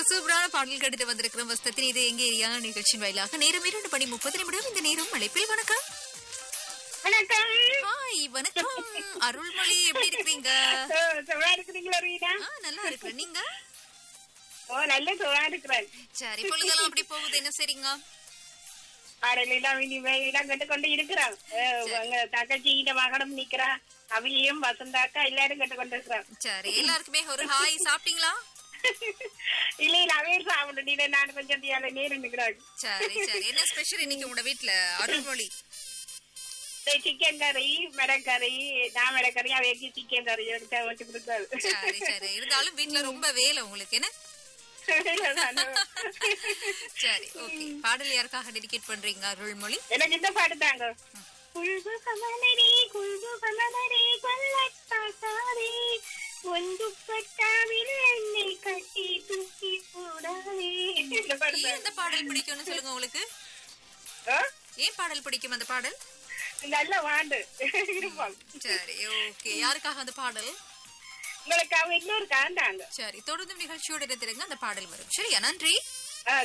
சூப்பரான பாடல் கேட்டுட்டு வந்திருக்கிறோம் வஸ்தத்தின் இது எங்க ஏரியா நிகழ்ச்சியின் வாயிலாக நேரம் இரண்டு மணி முப்பது நிமிடம் இந்த நேரம் அழைப்பில் வணக்கம் வணக்கம் ஹாய் வணக்கம் அருள்மொழி எப்படி இருக்கிறீங்க சு- சுகமா இருக்கிறீங்களா ரீனா ஆ, நல்லா இருக்கிறேன் நீங்க ஓ நல்ல சுகமா இருக்கிறேன் சரி பொழுதெல்லாம் அப்படி போகுது என்ன சரிங்க பாடலாம் இனிமேலாம் கேட்டு கொண்டு இருக்கிறான் உங்க தங்கச்சி இந்த மகனும் நிக்கிறான் அவியும் வசந்தாக்கா எல்லாரும் கேட்டு கொண்டு இருக்கிறான் சரி எல்லாருக்குமே ஒரு ஹாய் சாப்பிட்டீங்களா இல்ல இல்ல அவையும் சாப்பிட்டு நான் கொஞ்சம் தியால நேரம் நிக்கிறாங்க சரி சரி என்ன ஸ்பெஷல் இன்னைக்கு உங்களோட வீட்ல அருள்மொழி சிக்கன் கறி மிளகறி நான் மிளகறி அவைக்கு சிக்கன் கறி எடுத்து வச்சு கொடுத்தாரு சரி சரி இருந்தாலும் வீட்ல ரொம்ப வேலை உங்களுக்கு என்ன சரி ஓகே பாடல் யாருக்காக டெடிகேட் பண்றீங்க அருள்மொழி எனக்கு இந்த பாட்டு தாங்க குல்பு கமலரே குல்பு கமலரே கொல்லத்தாசாரே ஒன்று பட்டாவில் என்னை கட்டி தூக்கி போடாதே இந்த பாட்டு ஏன் அந்த பாடல் பிடிக்கும்னு சொல்லுங்க உங்களுக்கு ஆ? ஏன் பாடல் பிடிக்கும் அந்த பாடல் நல்ல வாண்டு இருப்பாங்க சரி ஓகே யாருக்காக அந்த பாடல் உங்களுக்கு அவங்க இன்னொரு காண்டாங்க சரி தொடர்ந்து நிகழ்ச்சியோட இருந்திருங்க அந்த பாடல் வரும் சரியா நன்றி